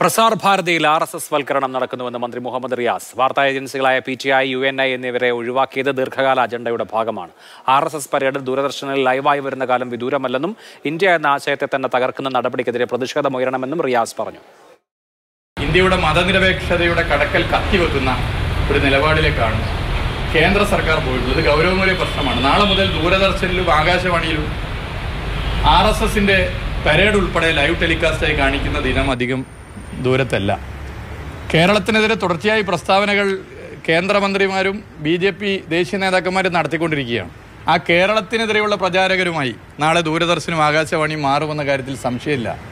പ്രസാർ ഭാരതിയിൽ R S S വൽക്കരണം നടക്കുന്നുവെന്ന് മന്ത്രി മുഹമ്മദ് റിയാസ് വാർത്താ ഏജൻസികളായ P T I U N I എന്നിവരെ ഒഴിവാക്കിയത് ദീർഘകാല അജണ്ടയുടെ ഭാഗമാണ് ആർ എസ് എസ് പരേഡ് ദൂരദർശനിൽ ലൈവായി വരുന്ന കാലം വിദൂരമല്ലെന്നും ഇന്ത്യ എന്ന ആശയത്തെ തന്നെ തകർക്കുന്ന നടപടിക്കെതിരെ പ്രതിഷേധമുയരണമെന്നും റിയാസ് പറഞ്ഞു ഇന്ത്യയുടെ മതനിരപേക്ഷതയുടെ കടക്കൽ കത്തിവെക്കുന്ന ഒരു നിലപാടിലേക്കാണ് കേന്ദ്ര സർക്കാർ പോയിട്ടുള്ളത് ഇത് ഗൗരവമേറിയ പ്രശ്നമാണ് നാളെ മുതൽ ദൂരദർശനിലും ആകാശവാണിയിലും ആർ എസ് എസിന്റെ പരേഡ് ഉൾപ്പെടെ ലൈവ് ടെലികാസ്റ്റായി കാണിക്കുന്ന ദിനം അധികം ദൂരത്തല്ല കേരളത്തിനെതിരെ തുടർച്ചയായി പ്രസ്താവനകൾ കേന്ദ്രമന്ത്രിമാരും ബി ജെ പി ദേശീയ നേതാക്കന്മാരും നടത്തിക്കൊണ്ടിരിക്കുകയാണ് ആ കേരളത്തിനെതിരെയുള്ള പ്രചാരകരുമായി നാളെ ദൂരദർശനും ആകാശവാണിയും മാറുമെന്ന കാര്യത്തിൽ സംശയമില്ല